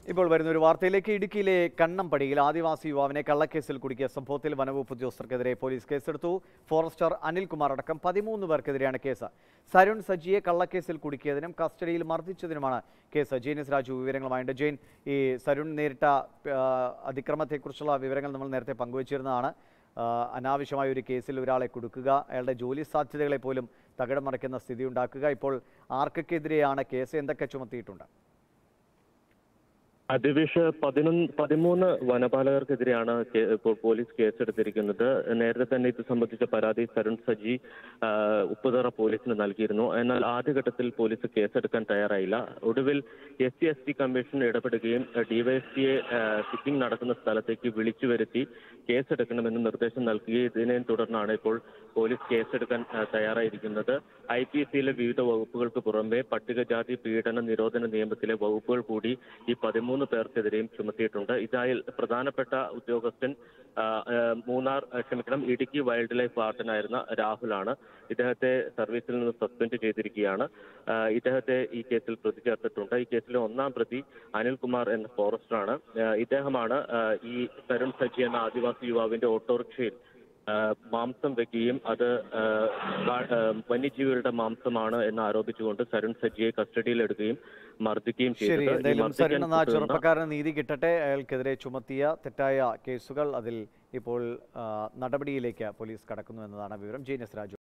ഇപ്പോൾ വരുന്ന ഒരു വാർത്തയിലേക്ക് ഇടുക്കിയിലെ കണ്ണമ്പടിയിൽ ആദിവാസി യുവാവിനെ കള്ളക്കേസിൽ കുടുക്കിയ സംഭവത്തിൽ വനവകുപ്പ് ഉദ്യോഗസ്ഥർക്കെതിരെ പോലീസ് കേസെടുത്തു ഫോറസ്റ്റർ അനിൽകുമാർ അടക്കം പതിമൂന്ന് പേർക്കെതിരെയാണ് കേസ് സരുൺ സജിയെ കള്ളക്കേസിൽ കുടുക്കിയതിനും കസ്റ്റഡിയിൽ മർദ്ദിച്ചതിനുമാണ് കേസ് ജെയിനിസ് രാജു വിവരങ്ങളുമായുണ്ട് ജെയിൻ ഈ സരുൺ നേരിട്ട ആ, അതിക്രമത്തെക്കുറിച്ചുള്ള വിവരങ്ങൾ നമ്മൾ നേരത്തെ പങ്കുവച്ചിരുന്നതാണ് ആ, അനാവശ്യമായ ഒരു കേസിൽ ഒരാളെ കൊടുക്കുക അയാളുടെ ജോലി സാധ്യതകളെ പോലും തകിടം മറിക്കുന്ന സ്ഥിതി ഉണ്ടാക്കുക ഇപ്പോൾ ആർക്കൊക്കെതിരെയാണ് കേസ് എന്തൊക്കെ ചുമത്തിയിട്ടുണ്ട് അതിവിഷ് പതിനൊന്ന് പതിമൂന്ന് വനപാലകർക്കെതിരെയാണ് കേ- ഇപ്പോൾ പോലീസ് കേസെടുത്തിരിക്കുന്നത് നേരത്തെ തന്നെ ഇത് സംബന്ധിച്ച പരാതി സരുൺ സജി ആ, ഉപ്പുതറ പോലീസിന് നൽകിയിരുന്നു എന്നാൽ ആദ്യഘട്ടത്തിൽ പോലീസ് കേസെടുക്കാൻ തയ്യാറായില്ല ഒടുവിൽ S C S T commission ഇടപെടുകയും ഡിവൈഎസ്പിയെ സിറ്റിംഗ് നടക്കുന്ന സ്ഥലത്തേക്ക് വിളിച്ചു വരുത്തി കേസെടുക്കണമെന്ന് നിർദ്ദേശം നൽകുകയും ഇതിനെ തുടർന്നാണ് ഇപ്പോൾ പോലീസ് കേസെടുക്കാൻ ആ, തയ്യാറായിരിക്കുന്നത് ഐ പി സിയിലെ വിവിധ വകുപ്പുകൾക്ക് പുറമെ പട്ടികജാതി പീഡന നിരോധന നിയമത്തിലെ വകുപ്പുകൾ കൂടി ഈ പതിമൂന്ന് പേർക്കെതിരെയും ചുമത്തിയിട്ടുണ്ട് ഇതിൽ പ്രധാനപ്പെട്ട ഉദ്യോഗസ്ഥൻ ആ, ആ, മൂന്നാർ ആ, ക്ഷമിക്കണം ഇടുക്കി വൈൽഡ് ലൈഫ് വാർഡനായിരുന്ന രാഹുലാണ് ഇദ്ദേഹത്തെ സർവീസിൽ നിന്ന് സസ്പെൻഡ് ചെയ്തിരിക്കുകയാണ് ആ, ഇദ്ദേഹത്തെ ഈ കേസിൽ പ്രതി ചേർത്തിട്ടുണ്ട് ഈ കേസിലെ ഒന്നാം പ്രതി അനിൽകുമാർ എന്ന ഫോറസ്റ്ററാണ് ആ, ഇദ്ദേഹമാണ് ആ, ഈ തരുൺ സജി എന്ന ആദിവാസി യുവാവിന്റെ ഓട്ടോറിക്ഷയിൽ ആ, മാംസം വെക്കുകയും അത് ആ, കാ- ആ, വന്യജീവികളുടെ മാംസമാണ് എന്ന് ആരോപിച്ചുകൊണ്ട് സരുൺ സജിയെ കസ്റ്റഡിയിലെടുക്കുകയും മർദ്ദിക്കുകയും ശരി ചെയ്തത് ഈ എന്തായാലും മർദ്ദിക്കാൻ സരുൺ എന്ന കൊണ്ടുവന്ന- ചെറുപ്പക്കാരന് നീതി കിട്ടട്ടെ അയാൾക്കെതിരെ ചുമത്തിയ തെറ്റായ കേസുകൾ അതിൽ ഇപ്പോൾ ആ, നടപടിയിലേക്ക് പോലീസ് കടക്കുന്നു എന്നതാണ് വിവരം ജെ എസ് രാജു